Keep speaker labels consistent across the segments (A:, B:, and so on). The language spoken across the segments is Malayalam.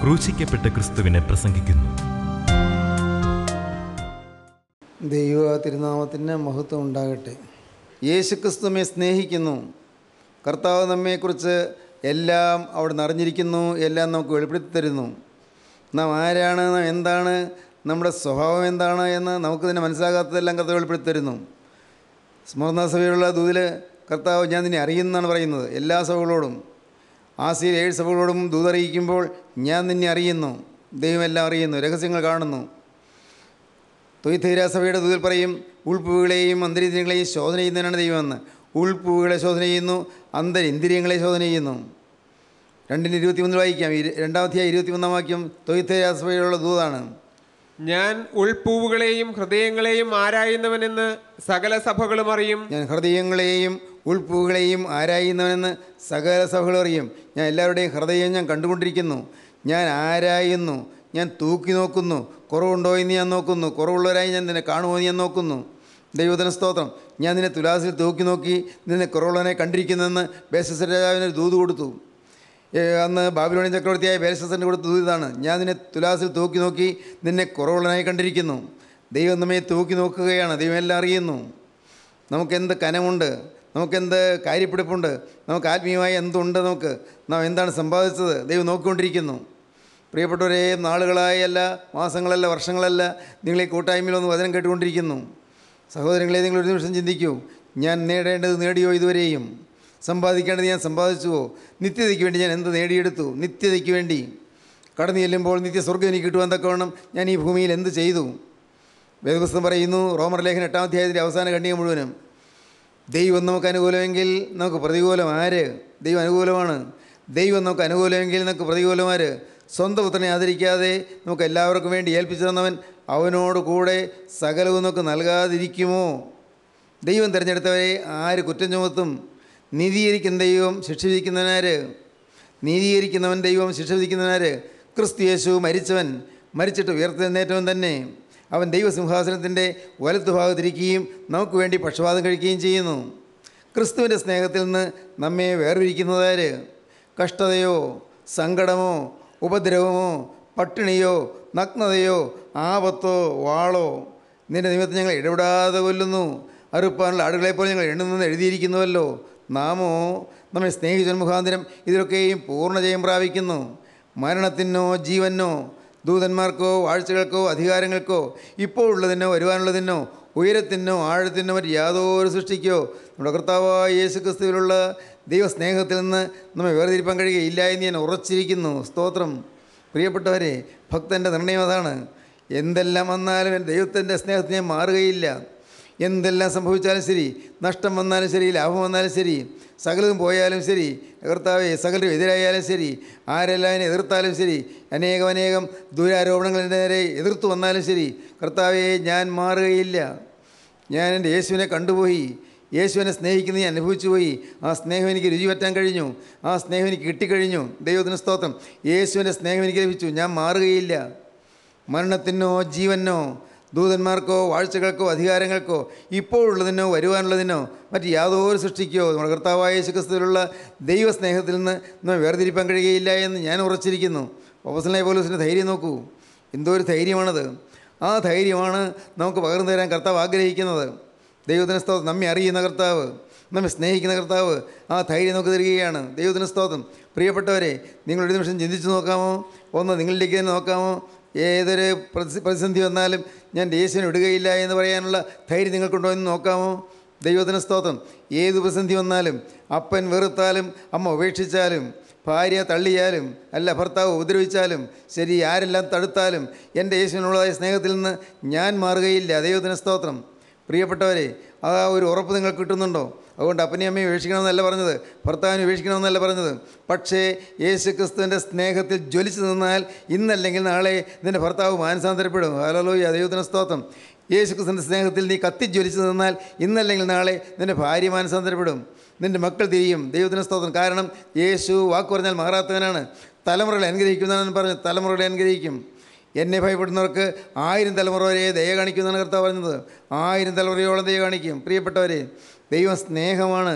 A: ക്രൂശിക്കപ്പെട്ട ക്രിസ്തുവിനെ പ്രസംഗിക്കുന്നു
B: ദൈവ തിരുനാമത്തിന് മഹത്വം ഉണ്ടാകട്ടെ യേശുക്രിസ്തു നമ്മെ സ്നേഹിക്കുന്നു കർത്താവ് നമ്മെക്കുറിച്ച് എല്ലാം അവിടെ നിറഞ്ഞിരിക്കുന്നു എല്ലാം നമുക്ക് വെളിപ്പെടുത്തി തരുന്നു നാം ആരാണ് നാം എന്താണ് നമ്മുടെ സ്വഭാവം എന്താണ് എന്ന് നമുക്ക് തന്നെ മനസ്സിലാകാത്തതെല്ലാം കർത്താവ് വെളിപ്പെടുത്തി തരുന്നു സ്മരണ സഭയിലുള്ള ദൂതിൽ കർത്താവ് ഞാൻ നിന്നെ അറിയുന്നതാണ് പറയുന്നത് എല്ലാ സഭകളോടും ആസിയിൽ ഏഴ് സഭകളോടും ദൂതറിയിക്കുമ്പോൾ ഞാൻ നിന്നെ അറിയുന്നു ദൈവമെല്ലാം അറിയുന്നു രഹസ്യങ്ങൾ കാണുന്നു തൊയ്ത്തീര സഭയുടെ ദൂതിൽ പറയും ഉൾപ്പുകളെയും അന്തരിന്ദ്രിയങ്ങളെയും ശോധന ചെയ്യുന്നതിനാണ് ദൈവമെന്ന് ഉൾപ്പുകളെ ശോധന ചെയ്യുന്നു അന്തരിന്ദ്രിയങ്ങളെ ശോധന ചെയ്യുന്നു രണ്ടിന് ഇരുപത്തിമൂന്നിൽ വായിക്കാം ഇരു- രണ്ടാമത്തെ ഇരുപത്തിമൂന്നാം വാക്യം തൊയ്ത്തീര സഭയിലുള്ള ദൂതാണ്
C: ഞാൻ ഉൾപ്പൂവുകളെയും ഹൃദയങ്ങളെയും ആരായുന്നവനെന്ന് സകല സഭകളും അറിയും
B: ഞാൻ ഹൃദയങ്ങളെയും ഉൾപ്പുകളെയും ആരായുന്നവനെന്ന് സകല സഭകളും അറിയും ഞാൻ എല്ലാവരുടെയും ഹൃദയം ഞാൻ കണ്ടുകൊണ്ടിരിക്കുന്നു ഞാൻ ആരായുന്നു ഞാൻ തൂക്കി നോക്കുന്നു കുറവുണ്ടോ എന്ന് ഞാൻ നോക്കുന്നു കുറവുള്ളവരായി ഞാൻ നിന്നെ കാണുമോ എന്ന് ഞാൻ നോക്കുന്നു ദൈവത്തിന് സ്തോത്രം ഞാൻ നിന്നെ തുലാസിൽ തൂക്കി നോക്കി നിന്നെ കുറവുള്ളവനെ കണ്ടിരിക്കുന്നെന്ന് ബേസസ് രാജാവിന് ഒരു ദൂത് കൊടുത്തു ഏ, അന്ന് ബാബിലോണിയൻ ചക്രവർത്തിയായ ബേൽസസിന് കൊടുത്ത ദൂത് ഇതാണ് ഞാൻ നിന്നെ തുലാസിൽ തൂക്കി നോക്കി നിന്നെ കുറവുള്ളവനായി കണ്ടിരിക്കുന്നു ദൈവം നമ്മെ തൂക്കി നോക്കുകയാണ് ദൈവം എല്ലാം അറിയുന്നു നമുക്കെന്ത് കനമുണ്ട് നമുക്കെന്ത് കാര്യപ്പിടിപ്പുണ്ട് നമുക്ക് ആത്മീയമായി എന്തുണ്ട് നമുക്ക് നാം എന്താണ് സമ്പാദിച്ചത് ദൈവം നോക്കിക്കൊണ്ടിരിക്കുന്നു പ്രിയപ്പെട്ടവരെ നാളുകളായല്ല മാസങ്ങളല്ല വർഷങ്ങളല്ല നിങ്ങൾ ഈ കൂട്ടായ്മയിലൊന്ന് വചനം കേട്ടുകൊണ്ടിരിക്കുന്നു സഹോദരങ്ങളെ നിങ്ങൾ ഒരു നിമിഷം ചിന്തിക്കൂ ഞാൻ നേടേണ്ടത് നേടിയോ ഇതുവരെയും സമ്പാദിക്കേണ്ടത് ഞാൻ സമ്പാദിച്ചുവോ നിത്യതയ്ക്ക് വേണ്ടി ഞാൻ എന്ത് നേടിയെടുത്തു നിത്യതയ്ക്ക് വേണ്ടി കടന്നു ചെല്ലുമ്പോൾ നിത്യസ്വർഗ്ഗം എനിക്ക് കിട്ടുവാൻ തക്കവണ്ണം ഞാൻ ഈ ഭൂമിയിൽ എന്ത് ചെയ്തു വേദപുസ്തകം പറയുന്നു റോമർ ലേഖന എട്ടാം അധ്യായത്തിൻ്റെ അവസാന ഖണ്ഡിക മുഴുവനും ദൈവം നമുക്ക് അനുകൂലമെങ്കിൽ നമുക്ക് പ്രതികൂലം ആര് ദൈവം അനുകൂലമാണ് ദൈവം നമുക്ക് അനുകൂലമെങ്കിൽ നമുക്ക് പ്രതികൂലം ആര് സ്വന്തം പുത്രനെ ആദരിക്കാതെ നമുക്ക് എല്ലാവർക്കും വേണ്ടി ഏൽപ്പിച്ചു തന്നവൻ അവനോട് കൂടെ സകലവും നമുക്ക് നൽകാതിരിക്കുമോ ദൈവം തിരഞ്ഞെടുത്തവരെ ആര് കുറ്റം ചുമത്തും നീതീകരിക്കുന്ന ദൈവം ശിക്ഷ വിധിക്കുന്നവനാര് നീതീകരിക്കുന്നവൻ ദൈവം ശിക്ഷ വിധിക്കുന്നവനാര് ക്രിസ്തു യേശു മരിച്ചവൻ മരിച്ചിട്ട് ഉയർത്തെഴുന്നേറ്റവൻ തന്നെ അവൻ ദൈവസിംഹാസനത്തിൻ്റെ വലത്തുഭാഗത്തിരിക്കുകയും നമുക്ക് വേണ്ടി പക്ഷപാതം കഴിക്കുകയും ചെയ്യുന്നു ക്രിസ്തുവിൻ്റെ സ്നേഹത്തിൽ നിന്ന് നമ്മെ വേർതിരിക്കുന്നതാര് കഷ്ടതയോ സങ്കടമോ ഉപദ്രവമോ പട്ടിണിയോ നഗ്നതയോ ആപത്തോ വാളോ നിന്റെ നിമിത്തം ഞങ്ങൾ ഇടപെടാതെ കൊല്ലുന്നു അറുപ്പാനുള്ള ആടുകളെപ്പോലെ ഞങ്ങൾ എണ്ണുന്നെന്ന് എഴുതിയിരിക്കുന്നുവല്ലോ നാമോ നമ്മെ സ്നേഹിച്ചൻ മുഖാന്തരം ഇതിലൊക്കെയും പൂർണ്ണ ജയം പ്രാപിക്കുന്നു മരണത്തിനോ ജീവനോ ദൂതന്മാർക്കോ വാഴ്ചകൾക്കോ അധികാരങ്ങൾക്കോ ഇപ്പോൾ ഉള്ളതിനോ വരുവാനുള്ളതിനോ ഉയരത്തിനോ ആഴത്തിനോ മറ്റ് യാതൊരു സൃഷ്ടിക്കോ നമ്മുടെ കർത്താവായ യേശു ക്രിസ്തുവിലുള്ള ദൈവസ്നേഹത്തിൽ നിന്ന് നമ്മെ വേർതിരിപ്പാൻ കഴിയുകയില്ല എന്ന് ഞാൻ ഉറച്ചിരിക്കുന്നു സ്തോത്രം പ്രിയപ്പെട്ടവരെ ഭക്തൻ്റെ നിർണയം അതാണ് എന്തെല്ലാം വന്നാലും എൻ്റെ ദൈവത്തിൻ്റെ സ്നേഹത്തിന് ഞാൻ മാറുകയില്ല എന്തെല്ലാം സംഭവിച്ചാലും ശരി നഷ്ടം വന്നാലും ശരി ലാഭം വന്നാലും ശരി സകലതും പോയാലും ശരി കർത്താവെ സകലരും എതിരായാലും ശരി ആരെല്ലാം എന്നെ എതിർത്താലും ശരി അനേകം അനേകം ദുരാരോപണങ്ങൾ എൻ്റെ നേരെ എതിർത്തു വന്നാലും ശരി കർത്താവെ ഞാൻ മാറുകയില്ല ഞാൻ എൻ്റെ യേശുവിനെ കണ്ടുപോയി യേശുവിനെ സ്നേഹിക്കുന്ന ഞാൻ അനുഭവിച്ചു പോയി ആ സ്നേഹം എനിക്ക് രുചി പറ്റാൻ കഴിഞ്ഞു ആ സ്നേഹം എനിക്ക് കിട്ടിക്കഴിഞ്ഞു ദൈവത്തിന് സ്തോത്രം യേശുവിൻ്റെ സ്നേഹം എനിക്ക് ലഭിച്ചു ഞാൻ മാറുകയില്ല മരണത്തിനോ ജീവനോ ദൂതന്മാർക്കോ വാഴ്ചകൾക്കോ അധികാരങ്ങൾക്കോ ഇപ്പോഴുള്ളതിനോ വരുവാനുള്ളതിനോ മറ്റ് യാതൊരു സൃഷ്ടിക്കോ നമ്മുടെ കർത്താവായ യേശുക്രിസ്തുവിലുള്ള ദൈവസ്നേഹത്തിൽ നിന്ന് നമ്മെ വേർതിരിപ്പാൻ കഴിയുകയില്ല എന്ന് ഞാൻ ഉറച്ചിരിക്കുന്നു ഓപ്പസലായ പോലീസിൻ്റെ ധൈര്യം നോക്കൂ എന്തോ ഒരു ധൈര്യമാണത് ആ ധൈര്യമാണ് നമുക്ക് പകർന്നു തരാൻ കർത്താവ് ആഗ്രഹിക്കുന്നത് ദൈവത്തിന് സ്തോത്രം നമ്മെ അറിയുന്ന കർത്താവ് നമ്മെ സ്നേഹിക്കുന്ന കർത്താവ് ആ ധൈര്യം നമുക്ക് തരികയാണ് ദൈവത്തിന് സ്തോത്രം പ്രിയപ്പെട്ടവരെ നിങ്ങൾ ഒരു നിമിഷം ചിന്തിച്ചു നോക്കാമോ ഒന്ന് നിങ്ങളിലേക്ക് തന്നെ നോക്കാമോ ഏതൊരു പ്രതി പ്രതിസന്ധി വന്നാലും ഞാൻ യേശുവിനെ വിടുകയില്ല എന്ന് പറയാനുള്ള ധൈര്യം നിങ്ങൾക്കുണ്ടോ എന്ന് നോക്കാമോ ദൈവത്തിന് സ്തോത്രം ഏത് പ്രതിസന്ധി വന്നാലും അപ്പൻ വെറുത്താലും അമ്മ ഉപേക്ഷിച്ചാലും ഭാര്യ തള്ളിയാലും അല്ല ഭർത്താവ് ഉപദ്രവിച്ചാലും ശരി ആരെല്ലാം തടുത്താലും എൻ്റെ യേശുവിനുള്ളതായ സ്നേഹത്തിൽ നിന്ന് ഞാൻ മാറുകയില്ല ദൈവത്തിന് സ്തോത്രം പ്രിയപ്പെട്ടവരെ ആ ഒരു ഉറപ്പ് നിങ്ങൾക്ക് കിട്ടുന്നുണ്ടോ അതുകൊണ്ട് അപ്പനെയും അമ്മയും ഉപേക്ഷിക്കണമെന്നല്ല പറഞ്ഞത് ഭർത്താവിനെ ഉപേക്ഷിക്കണമെന്നല്ല പറഞ്ഞത് പക്ഷേ യേശു ക്രിസ്തുവിൻ്റെ സ്നേഹത്തിൽ ജ്വലിച്ചു നിന്നാൽ ഇന്നല്ലെങ്കിൽ നാളെ നിൻ്റെ ഭർത്താവ് മാനസാന്തരപ്പെടും ഹലോയ ദൈവത്തിന് സ്തോത്രം യേശു ക്രിസ്തുവിൻ്റെ സ്നേഹത്തിൽ നീ കത്തിജ്വലിച്ചു നിന്നാൽ ഇന്നല്ലെങ്കിൽ നാളെ നിൻ്റെ ഭാര്യ മാനസാന്തരപ്പെടും നിൻ്റെ മക്കൾ തിരിയും ദൈവത്തിന് സ്തോത്രം കാരണം യേശു വാക്ക് പറഞ്ഞാൽ മാറാത്തവനാണ് തലമുറകളെ അനുഗ്രഹിക്കുന്നവനാണ് പറഞ്ഞു തലമുറകളെ അനുഗ്രഹിക്കും എന്നെ ഭയപ്പെടുന്നവർക്ക് ആയിരം തലമുറ വരെ ദയ കാണിക്കുമെന്നാണ് കർത്താവ് പറഞ്ഞത് ആയിരം തലമുറയോളം ദയ കാണിക്കും പ്രിയപ്പെട്ടവരെ ദൈവം സ്നേഹമാണ്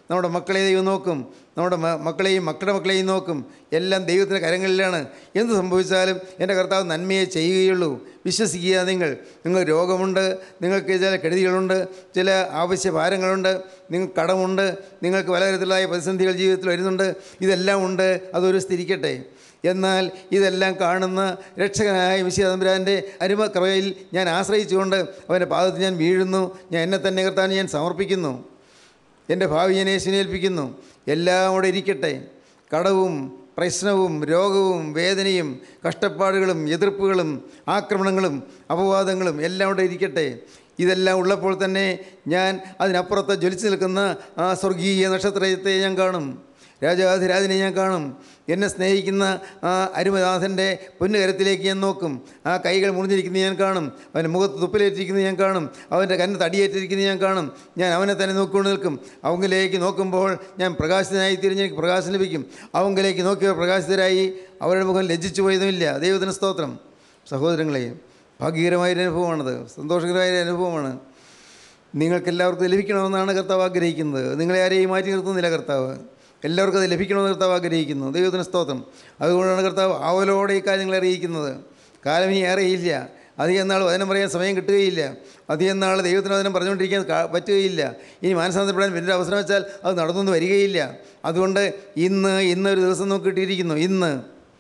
B: നമ്മുടെ മക്കളെ ദൈവം നോക്കും നമ്മുടെ മ- മക്കളെയും മക്കളുടെ മക്കളെയും നോക്കും എല്ലാം ദൈവത്തിൻ്റെ കരങ്ങളിലാണ് എന്ത് സംഭവിച്ചാലും എൻ്റെ കർത്താവ് നന്മയെ ചെയ്യുകയുള്ളൂ വിശ്വസിക്കുക നിങ്ങൾ നിങ്ങൾ രോഗമുണ്ട് നിങ്ങൾക്ക് ചില കെടുതികളുണ്ട് ചില ആവശ്യ ഭാരങ്ങളുണ്ട് നിങ്ങൾക്ക് കടമുണ്ട് നിങ്ങൾക്ക് പലതരത്തിലായ പ്രതിസന്ധികൾ ജീവിതത്തിൽ വരുന്നുണ്ട് ഇതെല്ലാം ഉണ്ട് അതൊരു സ്ഥിരിക്കട്ടെ എന്നാൽ ഇതെല്ലാം കാണുന്ന രക്ഷകനായ മിശിയ തമ്പുരാൻ്റെ അരുമ കൃപയിൽ ഞാൻ ആശ്രയിച്ചുകൊണ്ട് അവൻ്റെ പാദത്തിൽ ഞാൻ വീഴുന്നു ഞാൻ എന്നെ തന്നെ കർത്താൻ ഞാൻ സമർപ്പിക്കുന്നു എൻ്റെ ഭാവി ഞാൻ യേശുവിനെ ഏൽപ്പിക്കുന്നു എല്ലാം അവിടെ ഇരിക്കട്ടെ കടവും പ്രശ്നവും രോഗവും വേദനയും കഷ്ടപ്പാടുകളും എതിർപ്പുകളും ആക്രമണങ്ങളും അപവാദങ്ങളും എല്ലാം അവിടെ ഇരിക്കട്ടെ ഇതെല്ലാം ഉള്ളപ്പോൾ തന്നെ ഞാൻ അതിനപ്പുറത്ത് ജ്വലിച്ചു നിൽക്കുന്ന ആ സ്വർഗീയ നക്ഷത്രത്തെ ഞാൻ കാണും രാജാധിരാജനെ ഞാൻ കാണും എന്നെ സ്നേഹിക്കുന്ന ആ അരുമനാഥൻ്റെ പൊന്നുകരത്തിലേക്ക് ഞാൻ നോക്കും ആ കൈകൾ മുറിഞ്ഞിരിക്കുന്നത് ഞാൻ കാണും അവൻ്റെ മുഖത്ത് തുപ്പലേറ്റിരിക്കുന്നത് ഞാൻ കാണും അവൻ്റെ കണ്ണ് തടിയേറ്റിരിക്കുന്നത് ഞാൻ കാണും ഞാൻ അവനെ തന്നെ നോക്കിക്കൊണ്ട് നിൽക്കും അവങ്കിലേക്ക് നോക്കുമ്പോൾ ഞാൻ പ്രകാശിതനായി തിരിഞ്ഞ് എനിക്ക് പ്രകാശം ലഭിക്കും അവങ്കിലേക്ക് നോക്കിയവർ പ്രകാശിതരായി അവരുടെ മുഖം ലജ്ജിച്ചു പോയതുമില്ല ദൈവത്തിന് സ്തോത്രം സഹോദരങ്ങളെ ഭാഗ്യകരമായൊരു അനുഭവമാണത് സന്തോഷകരമായൊരു അനുഭവമാണ് നിങ്ങൾക്കെല്ലാവർക്കും ഇത് ലഭിക്കണമെന്നാണ് കർത്താവ് ആഗ്രഹിക്കുന്നത് നിങ്ങളെ ആരെയും മാറ്റി നിർത്തുന്നില്ല കർത്താവ് എല്ലാവർക്കും അത് ലഭിക്കണമെന്ന് കർത്താവ് ആഗ്രഹിക്കുന്നു ദൈവത്തിന് സ്തോത്രം അതുകൊണ്ടാണ് കർത്താവ് ആവലോടെ ഈ കാര്യങ്ങളെ അറിയിക്കുന്നത് കാലം ഇനി ഏറെയില്ല അധികം നാൾ വചനം പറയാൻ സമയം കിട്ടുകയില്ല അധികം നാൾ ദൈവത്തിന് വചനം പറഞ്ഞുകൊണ്ടിരിക്കാൻ കാ- പറ്റുകയില്ല ഇനി മാനസാന്തരപ്പെടാൻ വലിയൊരു അവസരം വെച്ചാൽ അത് നടന്നൊന്നും വരികയില്ല അതുകൊണ്ട് ഇന്ന് ഇന്നൊരു ദിവസം നമുക്ക് കിട്ടിയിരിക്കുന്നു ഇന്ന്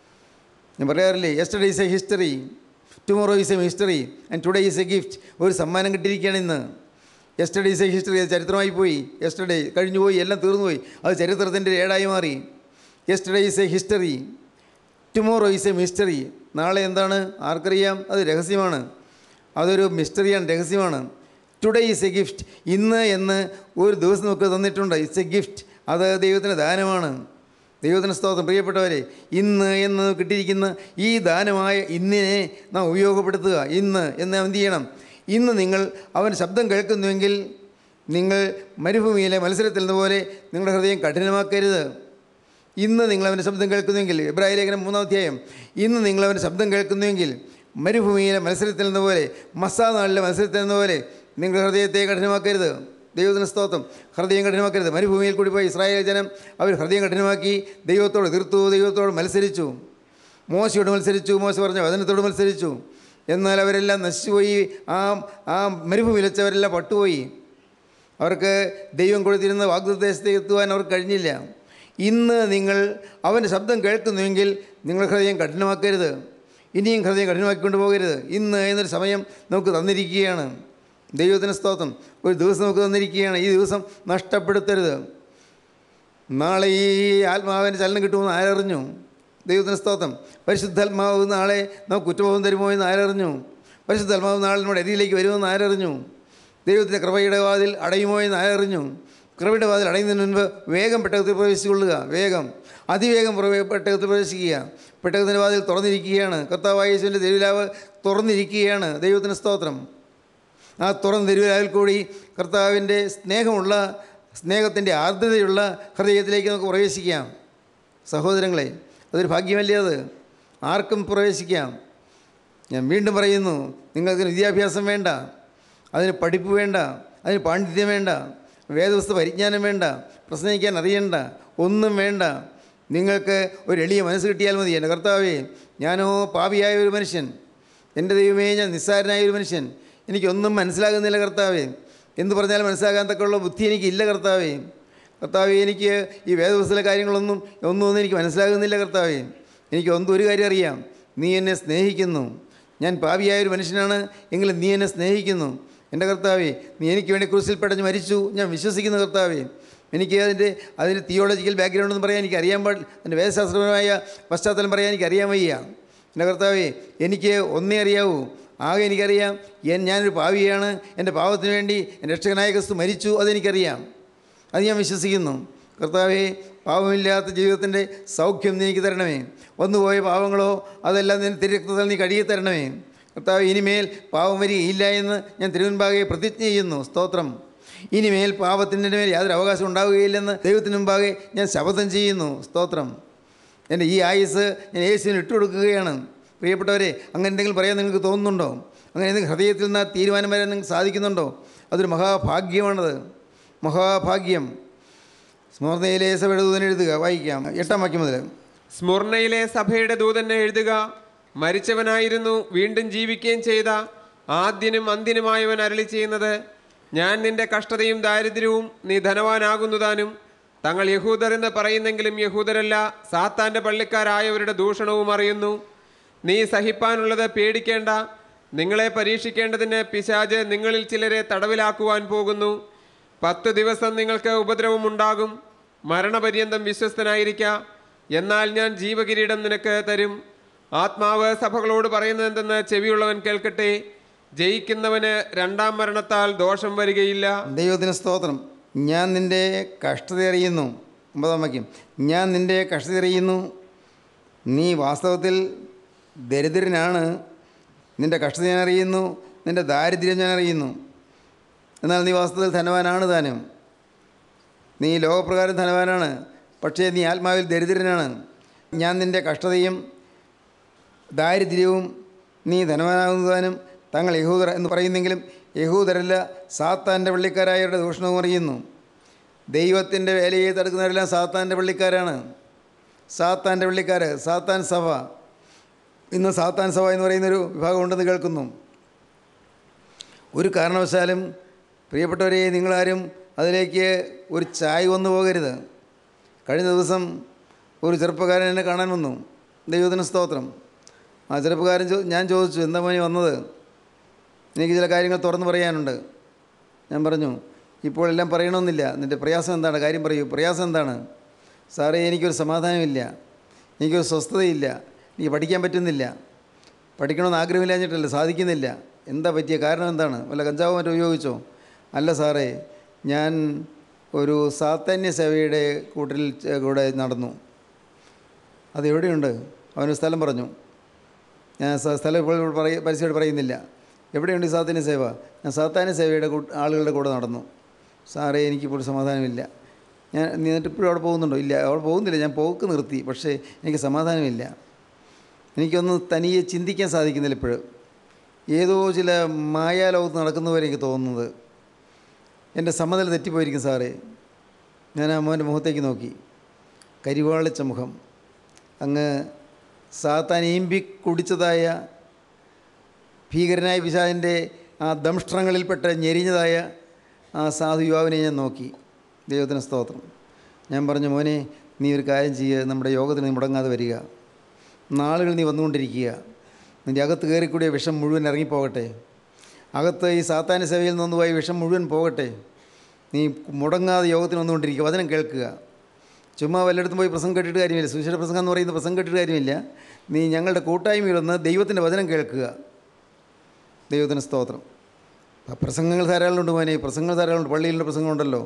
B: ഞാൻ പറയാറില്ലേ yesterday is a history tomorrow is a history and today is a gift ഒരു സമ്മാനം കിട്ടിയിരിക്കുകയാണ് ഇന്ന് യെസ്റ്റർഡേ ഈസ് എ ഹിസ്റ്ററി അത് ചരിത്രമായി പോയി യെസ്റ്റർഡേ കഴിഞ്ഞു പോയി എല്ലാം തീർന്നു പോയി അത് ചരിത്രത്തിൻ്റെ ഏടായി മാറി yesterday is a history tomorrow is a mystery നാളെ എന്താണ് ആർക്കറിയാം അത് രഹസ്യമാണ് അതൊരു മിസ്റ്ററിയാണ് രഹസ്യമാണ് ടുഡേ ഈസ് എ ഗിഫ്റ്റ് ഇന്ന് എന്ന് ഒരു ദിവസം നമുക്ക് തന്നിട്ടുണ്ട് ഇറ്റ്സ് എ ഗിഫ്റ്റ് അത് ദൈവത്തിൻ്റെ ദാനമാണ് ദൈവത്തിന് സ്തോത്രം പ്രിയപ്പെട്ടവരെ ഇന്ന് എന്ന് കിട്ടിയിരിക്കുന്ന ഈ ദാനമായ ഇന്നിനെ നാം ഉപയോഗപ്പെടുത്തുക ഇന്ന് എന്ന് നാം എന്ത് ചെയ്യണം ഇന്ന് നിങ്ങൾ അവൻ ശബ്ദം കേൾക്കുന്നുവെങ്കിൽ നിങ്ങൾ മരുഭൂമിയിലെ മത്സരത്തിൽ നിന്നപോലെ നിങ്ങളുടെ ഹൃദയം കഠിനമാക്കരുത് ഇന്ന് നിങ്ങൾ അവൻ്റെ ശബ്ദം കേൾക്കുന്നുവെങ്കിൽ ഇബ്രാഹിം ലേഖനം മൂന്നാം അധ്യായം ഇന്ന് നിങ്ങൾ അവൻ്റെ ശബ്ദം കേൾക്കുന്നുവെങ്കിൽ മരുഭൂമിയിലെ മത്സരത്തിൽ നിന്ന പോലെ മസാ നാളിലെ മത്സരത്തിൽ നിന്ന പോലെ നിങ്ങളുടെ ഹൃദയത്തെ കഠിനമാക്കരുത് ദൈവത്തിന് സ്തോത്രം ഹൃദയം കഠിനമാക്കരുത് മരുഭൂമിയിൽ കൂടി പോയി ഇസ്രായേൽ ജനം അവർ ഹൃദയം കഠിനമാക്കി ദൈവത്തോട് എതിർത്തു ദൈവത്തോട് മത്സരിച്ചു മോശയോട് മത്സരിച്ചു മോശ പറഞ്ഞ വചനത്തോട് മത്സരിച്ചു എന്നാൽ അവരെല്ലാം നശിച്ചുപോയി ആ ആ മരുഭൂമിയിൽ വെച്ചവരെല്ലാം പട്ടുപോയി അവർക്ക് ദൈവം കൊടുത്തിരുന്ന വാഗ്ദദേശത്തേക്ക് എത്തുവാൻ അവർക്ക് കഴിഞ്ഞില്ല ഇന്ന് നിങ്ങൾ അവൻ്റെ ശബ്ദം കേൾക്കുന്നുവെങ്കിൽ നിങ്ങൾ ഹൃദയം കഠിനമാക്കരുത് ഇനിയും ഹൃദയം കഠിനമാക്കിക്കൊണ്ട് പോകരുത് ഇന്ന് എന്നൊരു സമയം നമുക്ക് തന്നിരിക്കുകയാണ് ദൈവത്തിന് സ്തോത്രം ഒരു ദിവസം നമുക്ക് തന്നിരിക്കുകയാണ് ഈ ദിവസം നഷ്ടപ്പെടുത്തരുത് നാളെ ഈ ആത്മാവിന് ചലനം കിട്ടുമെന്ന് ആരറിഞ്ഞു ദൈവത്തിന് സ്തോത്രം പരിശുദ്ധാത്മാവ് നാളെ നമുക്ക് കുറ്റബോധം തരുമോ എന്ന് ആരറിഞ്ഞു പരിശുദ്ധാത്മാവ് നാളെ നമ്മുടെ അരിയിലേക്ക് വരുമെന്ന് ആരറിഞ്ഞു ദൈവത്തിൻ്റെ കൃപയുടെ വാതിൽ അടയുമോ എന്ന് ആരറിഞ്ഞു കൃപയുടെ വാതിൽ അടയുന്നതിന് മുൻപ് വേഗം പെട്ടകത്തിൽ പ്രവേശിച്ചുകൊള്ളുക വേഗം അതിവേഗം പ്രവേ- പെട്ടകത്തിൽ പ്രവേശിക്കുക പെട്ടകത്തിൻ്റെ വാതിൽ തുറന്നിരിക്കുകയാണ് കർത്താവായ യേശുവിൻ്റെ തിരുവിലാവ് തുറന്നിരിക്കുകയാണ് ദൈവത്തിന് സ്തോത്രം ആ തുറന്ന തിരുവിലാവിൽ കൂടി കർത്താവിൻ്റെ സ്നേഹമുള്ള സ്നേഹത്തിൻ്റെ ആർദ്രതയുള്ള ഹൃദയത്തിലേക്ക് നമുക്ക് പ്രവേശിക്കാം സഹോദരങ്ങളെ അതൊരു ഭാഗ്യമല്ലേ അത് ആർക്കും പ്രവേശിക്കാം ഞാൻ വീണ്ടും പറയുന്നു നിങ്ങൾക്ക് വിദ്യാഭ്യാസം വേണ്ട അതിന് പഠിപ്പ് വേണ്ട അതിന് പാണ്ഡിത്യം വേണ്ട വേദവസ്തു പരിജ്ഞാനം വേണ്ട പ്രസംഗിക്കാൻ അറിയണ്ട ഒന്നും വേണ്ട നിങ്ങൾക്ക് ഒരു എളിയ മനസ്സ് കിട്ടിയാൽ മതി എൻ്റെ കർത്താവേ ഞാനോ പാപിയായ ഒരു മനുഷ്യൻ എൻ്റെ ദൈവമേ ഞാൻ നിസ്സാരനായ ഒരു മനുഷ്യൻ എനിക്കൊന്നും മനസ്സിലാകുന്നില്ല കർത്താവേ എന്ത് പറഞ്ഞാലും മനസ്സിലാകാൻ തക്കമുള്ള ബുദ്ധി എനിക്കില്ല കർത്താവേ കർത്താവേ എനിക്ക് ഈ വേദപുസ്തക കാര്യങ്ങളൊന്നും ഒന്നും ഒന്നും എനിക്ക് മനസ്സിലാകുന്നില്ല കർത്താവേ എനിക്ക് ഒന്നും ഒരു കാര്യം അറിയാം നീ എന്നെ സ്നേഹിക്കുന്നു ഞാൻ പാപിയായ ഒരു മനുഷ്യനാണ് എങ്കിലും നീ എന്നെ സ്നേഹിക്കുന്നു എൻ്റെ കർത്താവേ നീ എനിക്ക് വേണ്ടി ക്രൂസിൽ പടഞ്ഞ് മരിച്ചു ഞാൻ വിശ്വസിക്കുന്നു കർത്താവേ എനിക്ക് അതിൻ്റെ അതിൻ്റെ തിയോളജിക്കൽ ബാക്ക്ഗ്രൗണ്ട് എന്ന് പറയാൻ എനിക്ക് അറിയാൻ പാടില്ല അതിൻ്റെ വേദശാസ്ത്രപരമായ പശ്ചാത്തലം പറയാൻ എനിക്ക് അറിയാൻ വയ്യ എൻ്റെ കർത്താവേ എനിക്ക് ഒന്നേ അറിയാവൂ ആകെ എനിക്കറിയാം എൻ ഞാനൊരു പാവിയാണ് എൻ്റെ പാവത്തിന് വേണ്ടി എൻ്റെ രക്ഷകനായ ക്രിസ്തു മരിച്ചു അതെനിക്കറിയാം അത് ഞാൻ വിശ്വസിക്കുന്നു കർത്താവേ പാവമില്ലാത്ത ജീവിതത്തിൻ്റെ സൗഖ്യം നീ എനിക്ക് തരണമേ വന്നുപോയ പാവങ്ങളോ അതെല്ലാം നിന്റെ തിരക്തത്തിൽ നീ കഴുകി തരണമേ കർത്താവ് ഇനിമേൽ പാവം വരികയില്ല എന്ന് ഞാൻ തിരുവൻപാകെ പ്രതിജ്ഞ ചെയ്യുന്നു സ്തോത്രം ഇനിമേൽ പാപത്തിൻ്റെ മേൽ യാതൊരു അവകാശം ഉണ്ടാവുകയില്ലെന്ന് ദൈവത്തിന് മുമ്പാകെ ഞാൻ ശപഥം ചെയ്യുന്നു സ്തോത്രം എൻ്റെ ഈ ആയുസ് ഞാൻ യേശുവിന് ഇട്ടുകൊടുക്കുകയാണ് പ്രിയപ്പെട്ടവരെ അങ്ങനെ എന്തെങ്കിലും പറയാൻ നിങ്ങൾക്ക് തോന്നുന്നുണ്ടോ അങ്ങനെ എന്തെങ്കിലും ഹൃദയത്തിൽ നിന്ന് ആ തീരുമാനം വരാൻ നിങ്ങൾക്ക് സാധിക്കുന്നുണ്ടോ അതൊരു മഹാഭാഗ്യമാണത് മഹാഭാഗ്യം സ്മോർണയിലെ സഭയുടെ ദൂതൻ എഴുതുക വായിക്കാം എട്ടാം വാക്യം മുതൽ
C: സ്മുർണയിലെ സഭയുടെ ദൂതനെ എഴുതുക മരിച്ചവനായിരുന്നു വീണ്ടും ജീവിക്കുകയും ചെയ്ത ആദ്യനും അന്ത്യനുമായവൻ അരളി ചെയ്യുന്നത് ഞാൻ നിന്റെ കഷ്ടതയും ദാരിദ്ര്യവും നീ ധനവാനാകുന്നതാനും തങ്ങൾ യഹൂദർ എന്ന് പറയുന്നെങ്കിലും യഹൂദരല്ല സാത്താന്റെ പള്ളിക്കാരായവരുടെ ദൂഷണവും അറിയുന്നു നീ സഹിപ്പാനുള്ളത് പേടിക്കേണ്ട നിങ്ങളെ പരീക്ഷിക്കേണ്ടതിന് പിശാജ് നിങ്ങളിൽ ചിലരെ തടവിലാക്കുവാൻ പോകുന്നു പത്ത് ദിവസം നിങ്ങൾക്ക് ഉപദ്രവമുണ്ടാകും മരണപര്യന്തം വിശ്വസ്തനായിരിക്ക എന്നാൽ ഞാൻ ജീവകിരീടം നിനക്ക് തരും ആത്മാവ് സഭകളോട് പറയുന്നതെന്തെന്ന് ചെവിയുള്ളവൻ കേൾക്കട്ടെ ജയിക്കുന്നവന് രണ്ടാം മരണത്താൽ ദോഷം വരികയില്ല
B: ദൈവത്തിന് സ്തോത്രം ഞാൻ നിൻ്റെ കഷ്ടത അറിയുന്നു ഒമ്പതാം വാക്യം ഞാൻ നിൻ്റെ കഷ്ടത അറിയുന്നു നീ വാസ്തവത്തിൽ ദരിദ്രനാണ് നിൻ്റെ കഷ്ടത ഞാൻ അറിയുന്നു നിൻ്റെ ദാരിദ്ര്യം ഞാൻ അറിയുന്നു എന്നാൽ നീ വാസ്തവത്തിൽ ധനവാനാണ് താനും നീ ലോകപ്രകാരം ധനവാനാണ് പക്ഷേ നീ ആത്മാവിൽ ദരിദ്രനാണ് ഞാൻ നിൻ്റെ കഷ്ടതയും ദാരിദ്ര്യവും നീ ധനവാനാകുന്നതാനും തങ്ങൾ യഹൂദർ എന്ന് പറയുന്നെങ്കിലും യഹൂദരല്ല സാത്താൻ്റെ പള്ളിക്കാരായവരുടെ ദൂഷണവും അറിയുന്നു ദൈവത്തിൻ്റെ വേലയെ തടുക്കുന്നവരെല്ലാം സാത്താൻ്റെ പള്ളിക്കാരാണ് സാത്താൻ്റെ പള്ളിക്കാർ സാത്താൻ സഭ ഇന്ന് സാത്താൻ സഭ എന്ന് പറയുന്നൊരു വിഭാഗമുണ്ടെന്ന് കേൾക്കുന്നു ഒരു കാരണവശാലും പ്രിയപ്പെട്ടവരെ നിങ്ങളാരും അതിലേക്ക് ഒരു ചായ വന്നു പോകരുത് കഴിഞ്ഞ ദിവസം ഒരു ചെറുപ്പക്കാരൻ എന്നെ കാണാൻ വന്നു ദൈവത്തിന് സ്തോത്രം ആ ചെറുപ്പക്കാരൻ ചോ ഞാൻ ചോദിച്ചു എന്താ മോനി വന്നത് എനിക്ക് ചില കാര്യങ്ങൾ തുറന്നു പറയാനുണ്ട് ഞാൻ പറഞ്ഞു ഇപ്പോൾ എല്ലാം പറയണമെന്നില്ല നിൻ്റെ പ്രയാസം എന്താണ് കാര്യം പറയൂ പ്രയാസം എന്താണ് സാറേ എനിക്കൊരു സമാധാനമില്ല എനിക്കൊരു സ്വസ്ഥതയില്ല എനിക്ക് പഠിക്കാൻ പറ്റുന്നില്ല പഠിക്കണമെന്ന് ആഗ്രഹമില്ലാഞ്ഞിട്ടല്ല സാധിക്കുന്നില്ല എന്താ പറ്റിയ കാരണം എന്താണ് വല്ല കഞ്ചാവ് മറ്റോ ഉപയോഗിച്ചോ അല്ല സാറേ ഞാൻ ഒരു സാത്താന്യ സേവയുടെ കൂട്ടിൽ ചെ- കൂടെ നടന്നു അത് എവിടെയുണ്ട് അവന് സ്ഥലം പറഞ്ഞു ഞാൻ സ- സ്ഥലം ഇപ്പോൾ പറയ പരസ്യമായിട്ട് പറയുന്നില്ല എവിടെയുണ്ട് ഈ സാത്താന്യ സേവ ഞാൻ സാത്താന്യ സേവയുടെ കൂട്ട് ആളുകളുടെ കൂടെ നടന്നു സാറേ എനിക്കിപ്പോൾ സമാധാനമില്ല ഞാൻ നീ എന്നിട്ട് ഇപ്പോഴും അവിടെ പോകുന്നുണ്ടോ ഇല്ല അവിടെ പോകുന്നില്ല ഞാൻ പോക്ക് നിർത്തി പക്ഷേ എനിക്ക് സമാധാനമില്ല എനിക്കൊന്ന് തനിയെ ചിന്തിക്കാൻ സാധിക്കുന്നില്ല ഇപ്പോഴും ഏതോ ചില മായാലോകത്ത് നടക്കുന്നവരെ എനിക്ക് തോന്നുന്നത് എൻ്റെ സമ്മതല തെറ്റിപ്പോയിരിക്കും സാറേ ഞാൻ ആ മോൻ്റെ മുഖത്തേക്ക് നോക്കി കരിവാളിച്ച മുഖം അങ്ങ് സാത്താൻ ഈമ്പി കുടിച്ചതായ ഭീകരനായ പിശാചിൻ്റെ ആ ദംഷ്ട്രങ്ങളിൽപ്പെട്ട ഞെരിഞ്ഞതായ ആ സാധു യുവാവിനെ ഞാൻ നോക്കി ദൈവത്തിന് സ്തോത്രം ഞാൻ പറഞ്ഞു മോനെ നീ ഒരു കാര്യം ചെയ്യുക നമ്മുടെ യോഗത്തിന് നീ മുടങ്ങാതെ വരിക നാളുകൾ നീ വന്നുകൊണ്ടിരിക്കുക നിൻ്റെ അകത്ത് കയറിക്കൂടിയ വിഷം മുഴുവൻ ഇറങ്ങിപ്പോകട്ടെ അകത്ത് ഈ സാത്താന സേവയിൽ നിന്ന് പോയി വിഷം മുഴുവൻ പോകട്ടെ നീ മുടങ്ങാതെ യോഗത്തിന് വന്നുകൊണ്ടിരിക്കുക വചനം കേൾക്കുക ചുമ്മാ വല്ലയിടത്തും പോയി പ്രസംഗം കേട്ടിട്ട് കാര്യമില്ല സുശീല പ്രസംഗം എന്ന് പറയുന്ന പ്രസംഗം കേട്ടിട്ട് കാര്യമില്ല നീ ഞങ്ങളുടെ കൂട്ടായ്മയിൽ വന്ന് ദൈവത്തിൻ്റെ വചനം കേൾക്കുക ദൈവത്തിന് സ്തോത്രം പ- പ്രസംഗങ്ങൾ ധാരാളമുണ്ട് മോനെ പ്രസംഗങ്ങൾ ധാരാളമുണ്ട് പള്ളിയിലെ പ്രസംഗമുണ്ടല്ലോ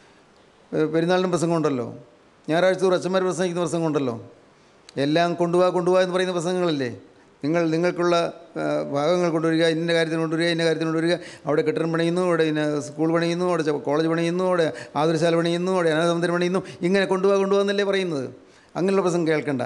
B: ഏഹ് പെരുന്നാളിനും പ്രസംഗമുണ്ടല്ലോ ഞായറാഴ്ച തോറും അച്ഛന്മാർ പ്രസംഗിക്കുന്ന പ്രസംഗമുണ്ടല്ലോ എല്ലാം കൊണ്ടുപോകാ കൊണ്ടുപോകാ എന്ന് പറയുന്ന പ്രസംഗങ്ങളല്ലേ നിങ്ങൾ നിങ്ങൾക്കുള്ള ആ, ഭാഗങ്ങൾ കൊണ്ടുവരിക ഇന്ന കാര്യത്തിന് കൊണ്ടുവരിക ഇന്ന കാര്യത്തിന് കൊണ്ടുവരിക അവിടെ കെട്ടിടം പണിയുന്നു അവിടെ ഇന്ന സ്കൂൾ പണിയുന്നു അവിടെ ചെ- കോളേജ് പണിയുന്നു അവിടെ ആതുരശാല പണിയുന്നു അവിടെ അനാഥമന്ദിരം പണിയുന്നു ഇങ്ങനെ കൊണ്ടുപോകാ കൊണ്ടുപോകാന്നല്ലേ പറയുന്നത് അങ്ങനെയുള്ള പ്രസംഗം കേൾക്കണ്ട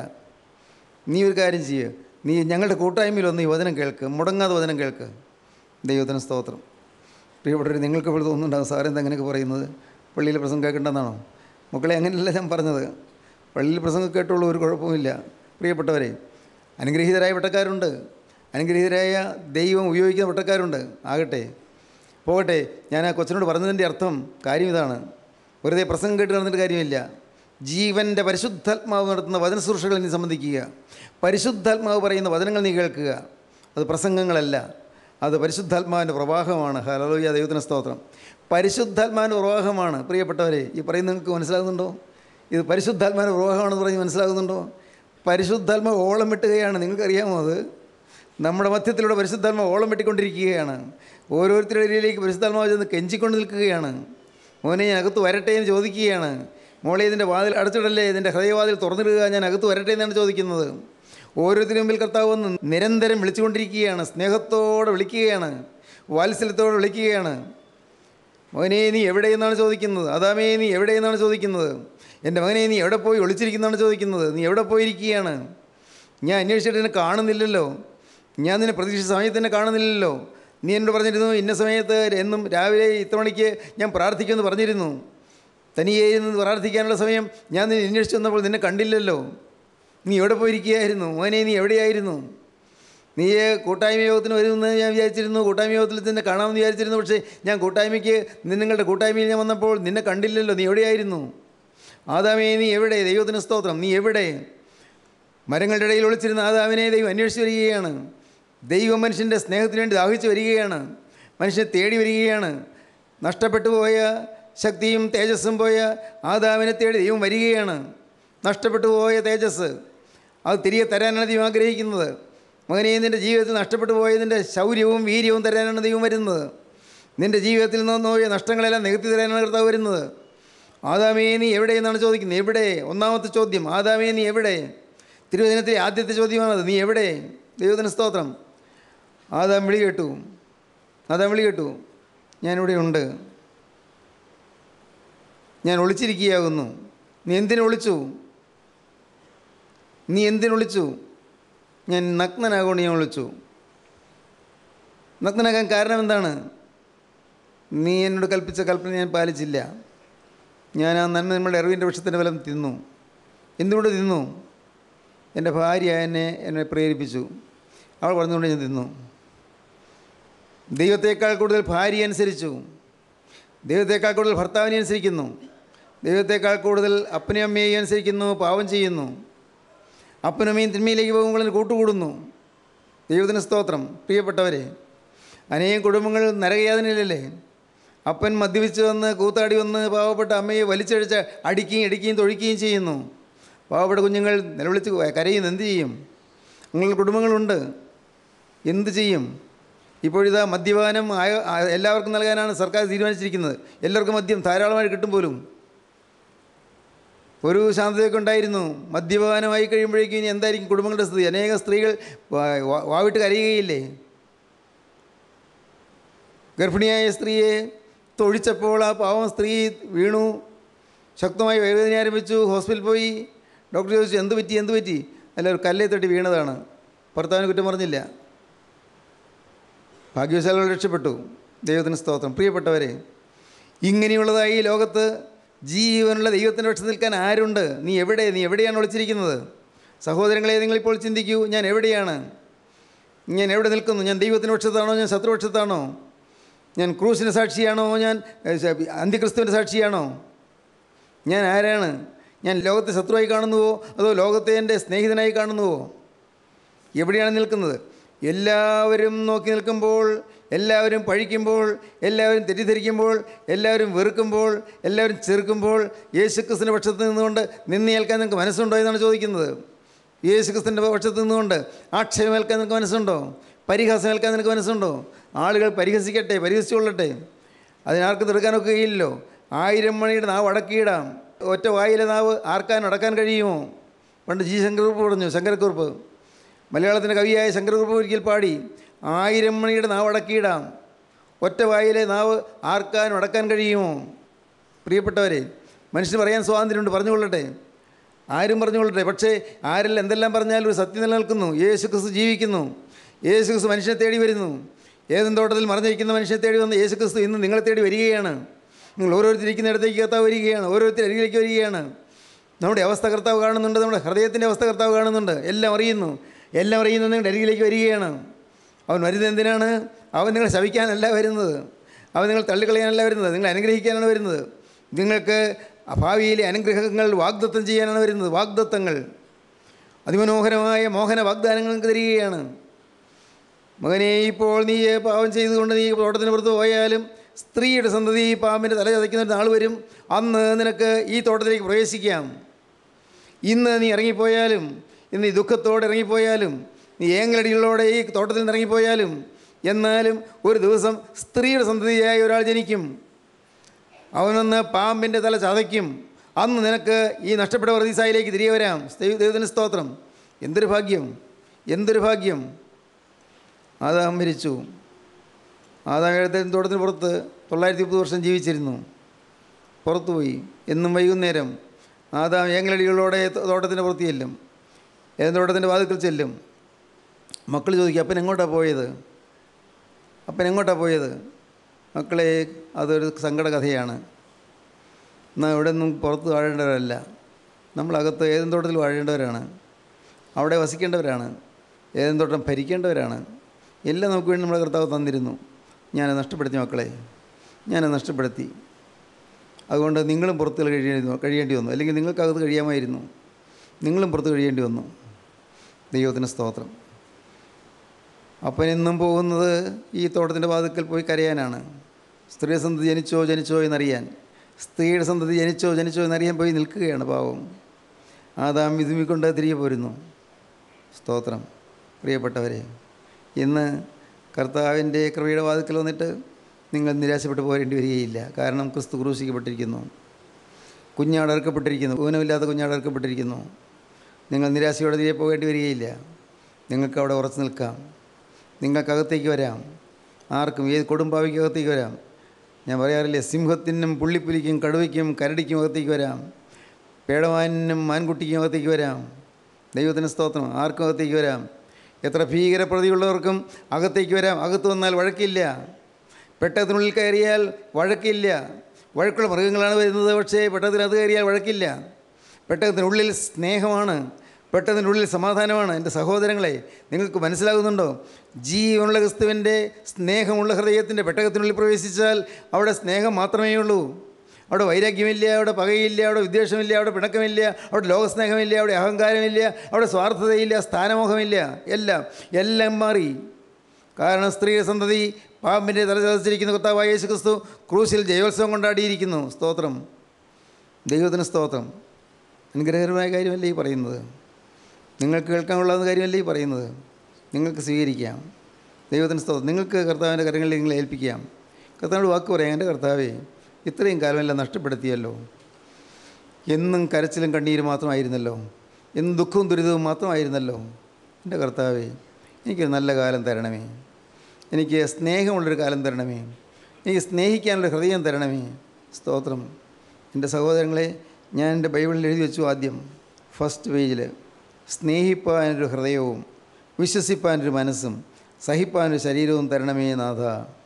B: നീ ഒരു കാര്യം ചെയ്യുക നീ ഞങ്ങളുടെ കൂട്ടായ്മയിൽ ഒന്ന് ഈ വചനം കേൾക്ക് മുടങ്ങാതെ വചനം കേൾക്ക് ദൈവത്തിന് സ്തോത്രം പ്രിയപ്പെട്ടവർ നിങ്ങൾക്ക് ഇപ്പോൾ തോന്നുന്നുണ്ടാകും സാർ എന്താ അങ്ങനെയൊക്കെ പറയുന്നത് പള്ളിയിൽ പ്രസംഗം കേൾക്കേണ്ടെന്നാണോ മക്കളെ അങ്ങനെയല്ല ഞാൻ പറഞ്ഞത് പള്ളിയിൽ പ്രസംഗം കേട്ടുള്ളൂ ഒരു കുഴപ്പമില്ല പ്രിയപ്പെട്ടവരെ അനുഗ്രഹീതരായ വെട്ടക്കാരുണ്ട് അനുഗ്രഹീതരായ ദൈവം ഉപയോഗിക്കുന്ന വെട്ടക്കാരുണ്ട് ആകട്ടെ പോകട്ടെ ഞാൻ ആ കൊച്ചിനോട് പറഞ്ഞതിൻ്റെ അർത്ഥം കാര്യം ഇതാണ് വെറുതെ പ്രസംഗം കേട്ട് നടന്നിട്ട് കാര്യമില്ല ജീവൻ്റെ പരിശുദ്ധാത്മാവ് നടത്തുന്ന വചന ശുശ്രൂഷകൾ നീ സംബന്ധിക്കുക പരിശുദ്ധാത്മാവ് പറയുന്ന വചനങ്ങൾ നീ കേൾക്കുക അത് പ്രസംഗങ്ങളല്ല അത് പരിശുദ്ധാത്മാവിൻ്റെ പ്രവാഹമാണ് ഹലോയ ദൈവത്തിന് സ്തോത്രം പരിശുദ്ധാത്മാവിൻ്റെ പ്രവാഹമാണ് പ്രിയപ്പെട്ടവരെ ഈ പറയുന്നത് നിങ്ങൾക്ക് മനസ്സിലാകുന്നുണ്ടോ ഇത് പരിശുദ്ധാത്മാവിൻ്റെ പ്രവാഹമാണെന്ന് പറഞ്ഞ് മനസ്സിലാകുന്നുണ്ടോ പരിശുദ്ധാത്മാവ് ഓളം വെട്ടുകയാണ് നിങ്ങൾക്കറിയാമോ അത് നമ്മുടെ മധ്യത്തിലൂടെ പരിശുദ്ധാത്മാവ് ഓളം വെട്ടിക്കൊണ്ടിരിക്കുകയാണ് ഓരോരുത്തരുടെ ഇടയിലേക്ക് പരിശുദ്ധാത്മാവ് ചെന്ന് കെഞ്ചിക്കൊണ്ട് നിൽക്കുകയാണ് മോനെ ഞാൻ അകത്ത് വരട്ടെ എന്ന് ചോദിക്കുകയാണ് മോളെ ഇതിൻ്റെ വാതിൽ അടച്ചിടല്ലേ ഇതിൻ്റെ ഹൃദയവാതിൽ തുറന്നിടുക ഞാൻ അകത്ത് വരട്ടെ എന്നാണ് ചോദിക്കുന്നത് ഓരോരുത്തരും മുമ്പിൽ കർത്താവ് വന്ന് നിരന്തരം വിളിച്ചുകൊണ്ടിരിക്കുകയാണ് സ്നേഹത്തോടെ വിളിക്കുകയാണ് വാത്സല്യത്തോടെ വിളിക്കുകയാണ് മോനെ നീ എവിടെയെന്നാണ് ചോദിക്കുന്നത് അതാമേ നീ എവിടെയെന്നാണ് ചോദിക്കുന്നത് എൻ്റെ മകനെ നീ എവിടെ പോയി ഒളിച്ചിരിക്കുന്നതാണ് ചോദിക്കുന്നത് നീ എവിടെ പോയിരിക്കുകയാണ് ഞാൻ അന്വേഷിച്ചിട്ട് എന്നെ കാണുന്നില്ലല്ലോ ഞാൻ നിന്നെ പ്രതീക്ഷിച്ച സമയത്ത് തന്നെ കാണുന്നില്ലല്ലോ നീ എന്നോട് പറഞ്ഞിരുന്നു ഇന്ന സമയത്ത് എന്നും രാവിലെ ഇത്ര മണിക്ക് ഞാൻ പ്രാർത്ഥിക്കുമെന്ന് പറഞ്ഞിരുന്നു തനിയെ ഇരുന്ന് പ്രാർത്ഥിക്കാനുള്ള സമയം ഞാൻ നിന്നെ അന്വേഷിച്ച് വന്നപ്പോൾ നിന്നെ കണ്ടില്ലല്ലോ നീ എവിടെ പോയിരിക്കുകയായിരുന്നു മോനെ നീ എവിടെയായിരുന്നു നീ കൂട്ടായ്മ യോഗത്തിന് വരുമെന്ന് ഞാൻ വിചാരിച്ചിരുന്നു കൂട്ടായ്മ യോഗത്തിൽ നിന്നെ കാണാമെന്ന് വിചാരിച്ചിരുന്നു പക്ഷേ ഞാൻ കൂട്ടായ്മയ്ക്ക് നി- നിങ്ങളുടെ കൂട്ടായ്മയിൽ ഞാൻ വന്നപ്പോൾ നിന്നെ കണ്ടില്ലല്ലോ നീ എവിടെയായിരുന്നു ആദാമേ നീ എവിടെ ദൈവത്തിന് സ്തോത്രം നീ എവിടെ മരങ്ങളുടെ ഇടയിൽ ഒളിച്ചിരുന്ന ആദാമിനെ ദൈവം അന്വേഷിച്ച് വരികയാണ് ദൈവം മനുഷ്യൻ്റെ സ്നേഹത്തിന് വേണ്ടി ദാഹിച്ച് വരികയാണ് മനുഷ്യനെ തേടി വരികയാണ് നഷ്ടപ്പെട്ടു പോയ ശക്തിയും തേജസ്സും പോയ ആദാമിനെ തേടി ദൈവം വരികയാണ് നഷ്ടപ്പെട്ടു പോയ തേജസ് അത് തിരികെ തരാനാണ് ദൈവം ആഗ്രഹിക്കുന്നത് മകനെ നിൻ്റെ ജീവിതത്തിൽ നഷ്ടപ്പെട്ടു പോയതിൻ്റെ ശൗര്യവും വീര്യവും തരാനാണ് ദൈവം വരുന്നത് നിൻ്റെ ജീവിതത്തിൽ നിന്ന് പോയ നഷ്ടങ്ങളെല്ലാം നികത്തി തരാനാണ് കർത്താവ് വരുന്നത് ആദാമേ നീ എവിടെ എന്നാണ് ചോദിക്കുന്നത് എവിടെ ഒന്നാമത്തെ ചോദ്യം ആദാമേ നീ എവിടെ തിരുവചനത്തിലെ ആദ്യത്തെ ചോദ്യമാണത് നീ എവിടെ ദൈവത്തിന് സ്തോത്രം ആദാം വിളി കേട്ടു ആദാം വിളി കേട്ടു ഞാനിവിടെ ഉണ്ട് ഞാൻ ഒളിച്ചിരിക്കുകയാകുന്നു നീ എന്തിനു ഒളിച്ചു നീ എന്തിനു ഒളിച്ചു ഞാൻ നഗ്നനാകൊണ്ട് ഞാൻ ഒളിച്ചു നഗ്നനാകാൻ കാരണം എന്താണ് നീ എന്നോട് കൽപ്പിച്ച കൽപ്പന ഞാൻ പാലിച്ചില്ല ഞാൻ ആ നന്മ നമ്മുടെ അറിവിൻ്റെ വൃക്ഷത്തിൻ്റെ ഫലം തിന്നു എന്തുകൊണ്ട് തിന്നു എൻ്റെ ഭാര്യ എന്നെ എന്നെ പ്രേരിപ്പിച്ചു അവൾ പറഞ്ഞുകൊണ്ട് ഞാൻ തിന്നു ദൈവത്തേക്കാൾ കൂടുതൽ ഭാര്യ അനുസരിച്ചു ദൈവത്തേക്കാൾ കൂടുതൽ ഭർത്താവിനെ അനുസരിക്കുന്നു ദൈവത്തേക്കാൾ കൂടുതൽ അപ്പനെയും അമ്മയെയും അനുസരിക്കുന്നു പാവം ചെയ്യുന്നു അപ്പനും അമ്മയും തിന്മയിലേക്ക് പോകുമ്പോൾ അതിന് കൂട്ടുകൂടുന്നു ദൈവത്തിന് സ്തോത്രം പ്രിയപ്പെട്ടവരെ അനേകം കുടുംബങ്ങൾ നരകയാതനയിലല്ലേ അപ്പൻ മദ്യപിച്ച് വന്ന് കൂത്താടി വന്ന് പാവപ്പെട്ട അമ്മയെ വലിച്ചഴിച്ച് അടിക്കുകയും ഇടിക്കുകയും തൊഴിക്കുകയും ചെയ്യുന്നു പാവപ്പെട്ട കുഞ്ഞുങ്ങൾ നിലവിളിച്ച് കരയുന്നു എന്ത് ചെയ്യും അങ്ങനെ കുടുംബങ്ങളുണ്ട് എന്ത് ചെയ്യും ഇപ്പോഴിതാ മദ്യപാനം ആയ- ആ- എല്ലാവർക്കും നൽകാനാണ് സർക്കാർ തീരുമാനിച്ചിരിക്കുന്നത് എല്ലാവർക്കും മദ്യം ധാരാളമായി കിട്ടും പോലും ഒരു ശാന്തതയൊക്കെ ഉണ്ടായിരുന്നു മദ്യപാനമായി കഴിയുമ്പോഴേക്കും ഇനി എന്തായിരിക്കും കുടുംബങ്ങളുടെ സ്ഥിതി അനേക സ്ത്രീകൾ വാ- വാ- വാവിട്ട് കരയുകയില്ലേ ഗർഭിണിയായ സ്ത്രീയെ തൊഴിച്ചപ്പോൾ ആ പാവം സ്ത്രീ വീണു ശക്തമായി വേദന ആരംഭിച്ചു ഹോസ്പിറ്റലിൽ പോയി ഡോക്ടർ ചോദിച്ചു എന്ത് പറ്റി എന്ത് പറ്റി അല്ല ഒരു കല്ലേ തട്ടി വീണതാണ് ഭർത്താവിന് കുറ്റം പറഞ്ഞില്ല ഭാഗ്യവശാലുകൾ രക്ഷപ്പെട്ടു ദൈവത്തിന് സ്തോത്രം പ്രിയപ്പെട്ടവരെ ഇങ്ങനെയുള്ളതായി ഈ ലോകത്ത് ജീവനുള്ള ദൈവത്തിൻ്റെ പക്ഷത്ത് നിൽക്കാൻ ആരുണ്ട് നീ എവിടെ നീ എവിടെയാണ് ഒളിച്ചിരിക്കുന്നത് സഹോദരങ്ങളെ നിങ്ങളിപ്പോൾ ചിന്തിക്കൂ ഞാൻ എവിടെയാണ് ഞാൻ എവിടെ നിൽക്കുന്നു ഞാൻ ദൈവത്തിൻ്റെ പക്ഷത്താണോ ഞാൻ ശത്രുപക്ഷത്താണോ ഞാൻ ക്രൂസിൻ്റെ സാക്ഷിയാണോ ഞാൻ ഏഹ്, ശ- അന്ത്യക്രിസ്തുവിൻ്റെ സാക്ഷിയാണോ ഞാൻ ആരാണ് ഞാൻ ലോകത്തെ ശത്രുവായി കാണുന്നുവോ അതോ ലോകത്തെ എൻ്റെ സ്നേഹിതനായി കാണുന്നുവോ എവിടെയാണ് നിൽക്കുന്നത് എല്ലാവരും നോക്കി നിൽക്കുമ്പോൾ എല്ലാവരും പഴിക്കുമ്പോൾ എല്ലാവരും തെറ്റിദ്ധരിക്കുമ്പോൾ എല്ലാവരും വെറുക്കുമ്പോൾ എല്ലാവരും ചെറുക്കുമ്പോൾ യേശുക്രിസ്തുവിൻ്റെ പക്ഷത്ത് നിന്നുകൊണ്ട് നിന്നേൽക്കാൻ നിങ്ങൾക്ക് മനസ്സുണ്ടോ എന്നാണ് ചോദിക്കുന്നത് യേശുക്രിസ്തുവിൻ്റെ പക്ഷത്ത് നിന്നുകൊണ്ട് ആക്ഷേപമേൽക്കാൻ നിങ്ങൾക്ക് മനസ്സുണ്ടോ പരിഹാസമേൽക്കാൻ നിനക്ക് മനസ്സുണ്ടോ ആളുകൾ പരിഹസിക്കട്ടെ പരിഹസിച്ചുകൊള്ളട്ടെ അതിനാർക്കും തീർക്കാനൊക്കെ കഴിയില്ലല്ലോ ആയിരം മണിയുടെ നാവ് അടക്കിയിടാം ഒറ്റ വായിലെ നാവ് ആർക്കാൻ അടക്കാൻ കഴിയുമോ പണ്ട് ജി ശങ്കരക്കുറുപ്പ് പറഞ്ഞു ശങ്കരക്കുറുപ്പ് മലയാളത്തിൻ്റെ കവിയായ ശങ്കരക്കുറുപ്പ് ഒരിക്കൽ പാടി ആയിരം മണിയുടെ നാവ് അടക്കിയിടാം ഒറ്റ വായിലെ നാവ് ആർക്കാനും അടക്കാൻ കഴിയുമോ പ്രിയപ്പെട്ടവരെ മനുഷ്യന് പറയാൻ സ്വാതന്ത്ര്യമുണ്ട് പറഞ്ഞുകൊള്ളട്ടെ ആരും പറഞ്ഞുകൊള്ളട്ടെ പക്ഷേ ആരെല്ലാം എന്തെല്ലാം പറഞ്ഞാലും ഒരു സത്യം നിലനിൽക്കുന്നു യേശു ക്രിസ്തു ജീവിക്കുന്നു യേശു ക്രിസ്തു മനുഷ്യനെ തേടി വരുന്നു ഏതും തോട്ടത്തിൽ മറഞ്ഞിരിക്കുന്ന മനുഷ്യനെ തേടി വന്ന് യേശു ക്രിസ്തു ഇന്ന് നിങ്ങളെ തേടി വരികയാണ് നിങ്ങൾ ഓരോരുത്തരിക്കുന്ന ഇടത്തേക്ക് കർത്താവ് വരികയാണ് ഓരോരുത്തർ അരികിലേക്ക് വരികയാണ് നമ്മുടെ അവസ്ഥ കർത്താവ് കാണുന്നുണ്ട് നമ്മുടെ ഹൃദയത്തിൻ്റെ അവസ്ഥ കർത്താവ് കാണുന്നുണ്ട് എല്ലാം അറിയുന്നു എല്ലാം അറിയുന്നു നിങ്ങളുടെ അരികിലേക്ക് വരികയാണ് അവൻ വരുന്നത് എന്തിനാണ് അവൻ നിങ്ങളെ ശവിക്കാനല്ല വരുന്നത് അവൻ നിങ്ങൾ തള്ളിക്കളയാനല്ല വരുന്നത് നിങ്ങൾ അനുഗ്രഹിക്കാനാണ് വരുന്നത് നിങ്ങൾക്ക് ഭാവിയിലെ അനുഗ്രഹങ്ങൾ വാഗ്ദത്തം ചെയ്യാനാണ് വരുന്നത് വാഗ്ദത്തങ്ങൾ അതിമനോഹരമായ മോഹന വാഗ്ദാനങ്ങൾ നിങ്ങൾക്ക് തരികയാണ് മകനെ ഇപ്പോൾ നീ പാവം ചെയ്തുകൊണ്ട് നീ തോട്ടത്തിന് പുറത്ത് പോയാലും സ്ത്രീയുടെ സന്തതി ഈ പാമ്പിൻ്റെ തല ചതയ്ക്കുന്ന ഒരു നാൾ വരും അന്ന് നിനക്ക് ഈ തോട്ടത്തിലേക്ക് പ്രവേശിക്കാം ഇന്ന് നീ ഇറങ്ങിപ്പോയാലും ഇന്ന് ഈ ദുഃഖത്തോടെ ഇറങ്ങിപ്പോയാലും നീ ഏങ്ങലടികളോടെ ഈ തോട്ടത്തിൽ നിന്ന് ഇറങ്ങിപ്പോയാലും എന്നാലും ഒരു ദിവസം സ്ത്രീയുടെ സന്തതിയായ ഒരാൾ ജനിക്കും അവനൊന്ന് പാമ്പിൻ്റെ തല ചതയ്ക്കും അന്ന് നിനക്ക് ഈ നഷ്ടപ്പെട്ട പ്രതീസായിലേക്ക് തിരികെ വരാം ദൈവ- ദൈവത്തിന് സ്തോത്രം എന്തൊരു ഭാഗ്യം എന്തൊരു ഭാഗ്യം ആദാം മരിച്ചു ആദാം എഴുത്തിന് തോട്ടത്തിന് പുറത്ത് തൊള്ളായിരത്തി മുപ്പത് വർഷം ജീവിച്ചിരുന്നു പുറത്തുപോയി എന്നും വൈകുന്നേരം ആദാം ഏങ്ങലടികളോടെ തോ- തോട്ടത്തിൻ്റെ പുറത്ത് ചെല്ലും ഏത് തോട്ടത്തിൻ്റെ വാതിൽക്കൽ ചെല്ലും മക്കൾ ചോദിക്കും അപ്പൻ എങ്ങോട്ടാണ് പോയത് അപ്പൻ എങ്ങോട്ടാണ് പോയത് മക്കളെ അതൊരു സങ്കട കഥയാണ് എന്നാൽ ഇവിടെ നിന്നും പുറത്ത് വാഴേണ്ടവരല്ല നമ്മളകത്ത് ഏതും തോട്ടത്തിൽ വാഴേണ്ടവരാണ് അവിടെ വസിക്കേണ്ടവരാണ് ഏതും തോട്ടം ഭരിക്കേണ്ടവരാണ് എല്ലാം നമുക്ക് വേണ്ടി നമ്മുടെ കർത്താവ് തന്നിരുന്നു ഞാൻ നഷ്ടപ്പെടുത്തി മക്കളെ ഞാൻ നഷ്ടപ്പെടുത്തി അതുകൊണ്ട് നിങ്ങളും പുറത്ത് കഴിയേണ്ടി കഴിയേണ്ടി വന്നു അല്ലെങ്കിൽ നിങ്ങൾക്കകത്ത് കഴിയാമായിരുന്നു നിങ്ങളും പുറത്ത് കഴിയേണ്ടി വന്നു ദൈവത്തിന് സ്തോത്രം അപ്പനെന്നും പോകുന്നത് ഈ തോട്ടത്തിൻ്റെ വാതിക്കൽ പോയി കരയാനാണ് സ്ത്രീ സന്തതി ജനിച്ചോ ജനിച്ചോ എന്നറിയാൻ സ്ത്രീയുടെ സന്തതി ജനിച്ചോ ജനിച്ചോ എന്നറിയാൻ പോയി നിൽക്കുകയാണ് പാവം ആദാം വിതുമിക്കൊണ്ട് തിരികെ പോരുന്നു സ്തോത്രം പ്രിയപ്പെട്ടവരെ ഇന്ന് കർത്താവിൻ്റെ കൃപയുടെ വാതിക്കൽ വന്നിട്ട് നിങ്ങൾ നിരാശപ്പെട്ടു പോരേണ്ടി വരികയില്ല കാരണം ക്രിസ്തു ക്രൂശിക്കപ്പെട്ടിരിക്കുന്നു കുഞ്ഞാടർക്കപ്പെട്ടിരിക്കുന്നു ഊനമില്ലാത്ത കുഞ്ഞാടർക്കപ്പെട്ടിരിക്കുന്നു നിങ്ങൾ നിരാശയോടെ തിരികെ പോകേണ്ടി വരികയില്ല നിങ്ങൾക്ക് അവിടെ ഉറച്ചു നിൽക്കാം നിങ്ങൾക്കകത്തേക്ക് വരാം ആർക്കും ഏത് കൊടുമ്പാവിക്കകത്തേക്ക് വരാം ഞാൻ പറയാറില്ലേ സിംഹത്തിനും പുള്ളിപ്പുലിക്കും കടുവയ്ക്കും കരടിക്കും അകത്തേക്ക് വരാം പേടമാനിനും മാൻകുട്ടിക്കും അകത്തേക്ക് വരാം ദൈവത്തിന് സ്തോത്രം ആർക്കും അകത്തേക്ക് വരാം എത്ര ഭീകരപ്രതിയുള്ളവർക്കും അകത്തേക്ക് വരാം അകത്ത് വന്നാൽ വഴക്കില്ല പെട്ടകത്തിനുള്ളിൽ കയറിയാൽ വഴക്കില്ല വഴക്കുള്ള മൃഗങ്ങളാണ് വരുന്നത് പക്ഷേ പെട്ടകത്തിനകത്ത് കയറിയാൽ വഴക്കില്ല പെട്ടകത്തിനുള്ളിൽ സ്നേഹമാണ് പെട്ടതിനുള്ളിൽ സമാധാനമാണ് എൻ്റെ സഹോദരങ്ങളെ നിങ്ങൾക്ക് മനസ്സിലാകുന്നുണ്ടോ ജീവനുള്ള ക്രിസ്തുവിൻ്റെ സ്നേഹമുള്ള ഹൃദയത്തിൻ്റെ പെട്ടകത്തിനുള്ളിൽ പ്രവേശിച്ചാൽ അവിടെ സ്നേഹം മാത്രമേ ഉള്ളൂ അവിടെ വൈരാഗ്യമില്ല അവിടെ പകയില്ല അവിടെ വിദ്വേഷമില്ല അവിടെ പിണക്കമില്ല അവിടെ ലോകസ്നേഹമില്ല അവിടെ അഹങ്കാരമില്ല അവിടെ സ്വാർത്ഥതയില്ല സ്ഥാനമോഹമില്ല എല്ലാം എല്ലാം മാറി കാരണം സ്ത്രീയുടെ സന്തതി പാമ്പിൻ്റെ തല ചതച്ചിരിക്കുന്ന കർത്താവായ യേശു ക്രിസ്തു ക്രൂശിൽ ജയോത്സവം കൊണ്ടാടിയിരിക്കുന്നു സ്തോത്രം ദൈവത്തിന് സ്തോത്രം അനുഗ്രഹകരമായ കാര്യമല്ലേ ഈ പറയുന്നത് നിങ്ങൾക്ക് കേൾക്കാനുള്ളതെന്ന കാര്യമല്ലേ ഈ പറയുന്നത് നിങ്ങൾക്ക് സ്വീകരിക്കാം ദൈവത്തിന് സ്തോത്രം നിങ്ങൾക്ക് കർത്താവിൻ്റെ കരങ്ങളിൽ നിങ്ങളെ ഏൽപ്പിക്കാം കർത്താവിനോട് വാക്ക് പറയാം എൻ്റെ കർത്താവേ ഇത്രയും കാലമെല്ലാം നഷ്ടപ്പെടുത്തിയല്ലോ എന്നും കരച്ചിലും കണ്ണീരും മാത്രമായിരുന്നല്ലോ എന്നും ദുഃഖവും ദുരിതവും മാത്രമായിരുന്നല്ലോ എൻ്റെ കർത്താവേ എനിക്കൊരു നല്ല കാലം തരണമേ എനിക്ക് സ്നേഹമുള്ളൊരു കാലം തരണമേ എനിക്ക് സ്നേഹിക്കാനുള്ള ഹൃദയം തരണമേ സ്തോത്രം എൻ്റെ സഹോദരങ്ങളെ ഞാൻ എൻ്റെ ബൈബിളിൽ എഴുതി വെച്ചു ആദ്യം ഫസ്റ്റ് പേജിൽ സ്നേഹിപ്പാനൊരു ഹൃദയവും വിശ്വസിപ്പാനൊരു മനസ്സും സഹിപ്പാനൊരു ശരീരവും തരണമേ നാഥ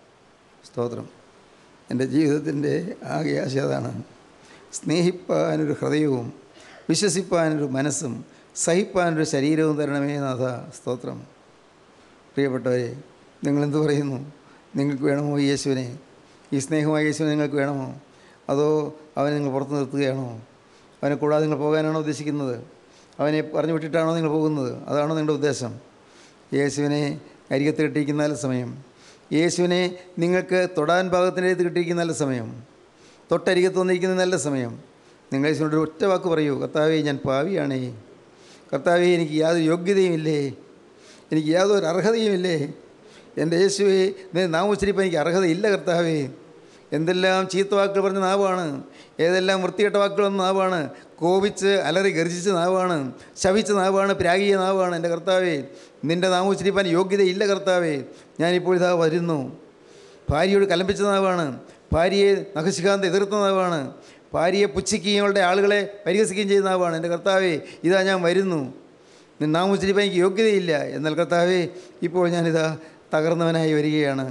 B: സ്തോത്രം എൻ്റെ ജീവിതത്തിൻ്റെ ആകെ ആശ അതാണ് സ്നേഹിപ്പാനൊരു ഹൃദയവും വിശ്വസിപ്പാനൊരു മനസ്സും സഹിപ്പാനൊരു ശരീരവും തരണമേ നാഥ സ്തോത്രം പ്രിയപ്പെട്ടവരെ നിങ്ങളെന്ത് പറയുന്നു നിങ്ങൾക്ക് വേണമോ ഈ യേശുവിനെ ഈ സ്നേഹമായ യേശുവിനെ നിങ്ങൾക്ക് വേണമോ അതോ അവനെ നിങ്ങൾ പുറത്ത് നിർത്തുകയാണോ അവനെ കൂടാതെ നിങ്ങൾ പോകാനാണോ ഉദ്ദേശിക്കുന്നത് അവനെ പറഞ്ഞു വിട്ടിട്ടാണോ നിങ്ങൾ പോകുന്നത് അതാണോ നിങ്ങളുടെ ഉദ്ദേശം യേശുവിനെ അരികത്ത് കിട്ടിയിരിക്കുന്ന നല്ല സമയം യേശുവിനെ നിങ്ങൾക്ക് തൊടാൻ ഭാഗത്തിനടുത്ത് കിട്ടിയിരിക്കുന്ന നല്ല സമയം തൊട്ടരികത്ത് വന്നിരിക്കുന്ന നല്ല സമയം നിങ്ങൾ യേശുവിനോട് ഒരു ഒറ്റ വാക്ക് പറയൂ കർത്താവേ ഞാൻ പാവിയാണേ കർത്താവേ എനിക്ക് യാതൊരു യോഗ്യതയുമില്ലേ എനിക്ക് യാതൊരു അർഹതയുമില്ലേ എൻ്റെ യേശുവെ നീ നാം ഉച്ചരിപ്പോൾ എനിക്ക് അർഹതയില്ല കർത്താവേ എന്തെല്ലാം ചീത്ത വാക്കുകൾ പറഞ്ഞ നാവാണ് ഏതെല്ലാം വൃത്തികെട്ട വാക്കുകൾ വന്ന നാവാണ് കോപിച്ച് അലറി ഗർജിച്ച നാവാണ് ശവിച്ച നാവാണ് പ്രാഗിയ നാവാണ് എൻ്റെ കർത്താവേ നിൻ്റെ നാമം ഉച്ചരിപ്പാൻ യോഗ്യതയില്ല കർത്താവേ ഞാനിപ്പോൾ ഇതാ വരുന്നു ഭാര്യയോട് കലമ്പിച്ച നാവാണ് ഭാര്യയെ നഖശികാന്ത് എതിർത്ത നാവാണ് ഭാര്യയെ പുച്ഛിക്കുകയും അവളുടെ ആളുകളെ പരിഹസിക്കുകയും ചെയ്യുന്ന നാവാണ് എൻ്റെ കർത്താവേ ഇതാ ഞാൻ വരുന്നു നാം ഉച്ചരിപ്പാൻ എനിക്ക് യോഗ്യതയില്ല എന്നാൽ കർത്താവേ ഇപ്പോൾ ഞാനിതാ തകർന്നവനായി വരികയാണ്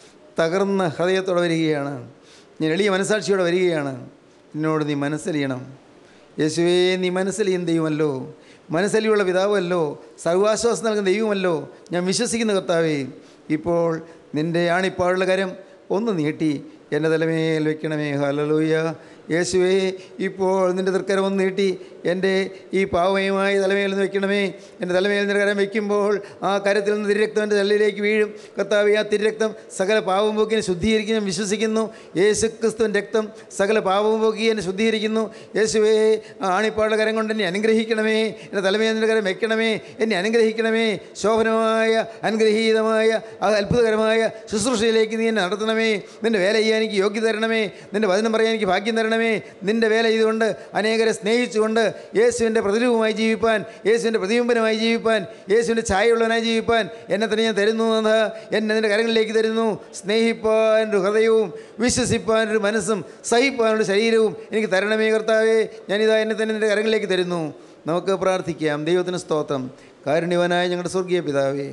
B: തകർന്ന ഹൃദയത്തോടെ വരികയാണ് ഞാൻ എളിയ മനസാക്ഷിയോടെ വരികയാണ് എന്നോട് നീ മനസ്സലിയണം യേശുവേ നീ മനസ്സലിയും ദൈവമല്ലോ മനസ്സലിയുള്ള പിതാവല്ലോ സർവാശ്വാസം നൽകുന്ന ദൈവമല്ലോ ഞാൻ വിശ്വസിക്കുന്ന കർത്താവേ ഇപ്പോൾ നിൻ്റെ ആണിപ്പാടുള്ള കരം ഒന്ന് നീട്ടി എൻ്റെ തലമേൽ വെക്കണമേ ഹലലൂയ യേശുവേ ഇപ്പോൾ നിൻ്റെ തൃക്കരം ഒന്ന് നീട്ടി എൻ്റെ ഈ പാവമയമായ തലമേൽ നിന്ന് വെക്കണമേ എൻ്റെ തലമേൽ നിന്ന് കരം വയ്ക്കുമ്പോൾ ആ കരത്തിൽ നിന്ന് തിരുരക്തം എൻ്റെ തലയിലേക്ക് വീഴും കർത്താവെ ആ തിരുരക്തം സകല പാവം പോക്കിനെ ശുദ്ധീകരിക്കും ഞാൻ വിശ്വസിക്കുന്നു യേശു ക്രിസ്തുവിൻ്റെ രക്തം സകല പാവവും പോക്കി എന്നെ ശുദ്ധീകരിക്കുന്നു യേശുവേ ആ ആണിപ്പാടുള്ള കരം കൊണ്ട് എന്നെ അനുഗ്രഹിക്കണമേ എൻ്റെ തലമേൽ നിൻ്റെ കരം വെക്കണമേ എന്നെ അനുഗ്രഹിക്കണമേ ശോഭനമായ അനുഗ്രഹീതമായ ആ അത്ഭുതകരമായ ശുശ്രൂഷയിലേക്ക് നീ എന്നെ നടത്തണമേ നിൻ്റെ വേല ചെയ്യാൻ എനിക്ക് യോഗ്യത തരണമേ നിൻ്റെ വചനം പറയാൻ എനിക്ക് ഭാഗ്യം തരണമേ നിൻ്റെ വേല ചെയ്തുകൊണ്ട് അനേകരെ സ്നേഹിച്ചുകൊണ്ട് യേശുവിൻ്റെ പ്രതിരൂപമായി ജീവിപ്പാൻ യേശുവിൻ്റെ പ്രതിബിംബനമായി ജീവിപ്പാൻ യേശുവിൻ്റെ ഛായയുള്ളവനായി ജീവിപ്പാൻ എന്നെ തന്നെ ഞാൻ തരുന്നു എന്ന് എന്നെ നിൻ്റെ കരങ്ങളിലേക്ക് തരുന്നു സ്നേഹിപ്പാൻ ഒരു ഹൃദയവും വിശ്വസിപ്പാൻ ഒരു മനസ്സും സഹിപ്പാനുള്ള ശരീരവും എനിക്ക് തരണമേ കർത്താവേ ഞാനിതാ എന്നെ തന്നെ നിൻ്റെ കരങ്ങളിലേക്ക് തരുന്നു നമുക്ക് പ്രാർത്ഥിക്കാം ദൈവത്തിന് സ്തോത്രം കാരുണ്യവനായ ഞങ്ങളുടെ സ്വർഗീയ പിതാവേ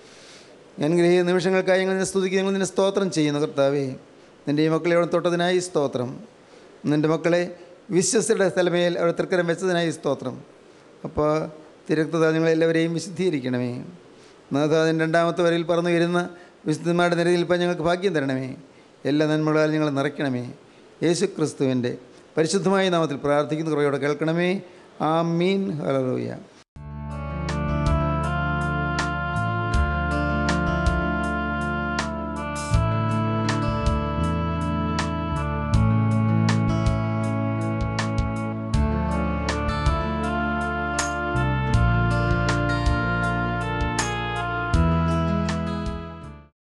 B: ഞാൻ ഗ്രഹീയ നിമിഷങ്ങൾക്കായി ഞങ്ങൾ നിന്നെ സ്തുതിക്കുക ഞങ്ങൾ നിന്നെ സ്തോത്രം ചെയ്യുന്നു കർത്താവേ നിൻ്റെ ഈ മക്കളെ ഇവിടെ തൊട്ടതിനായി സ്തോത്രം നിൻ്റെ മക്കളെ വിശ്വസ്തരുടെ സ്ഥലമേൽ അവർ തൃക്കരം വെച്ചതിനായി സ്തോത്രം അപ്പോൾ തിരക്തതാ എല്ലാവരെയും വിശുദ്ധീകരിക്കണമേ നാഥാദിൻ രണ്ടാമത്തെ വരയിൽ പറന്നു വരുന്ന വിശുദ്ധന്മാരുടെ നിരയിൽ ഇപ്പം ഞങ്ങൾക്ക് ഭാഗ്യം തരണമേ എല്ലാ നന്മകളാൽ ഞങ്ങളെ നിറയ്ക്കണമേ യേശു ക്രിസ്തുവിൻ്റെ പരിശുദ്ധമായ നാമത്തിൽ പ്രാർത്ഥിക്കുന്ന കുറയോടെ കേൾക്കണമേ ആ മീൻ ഹലറൂയ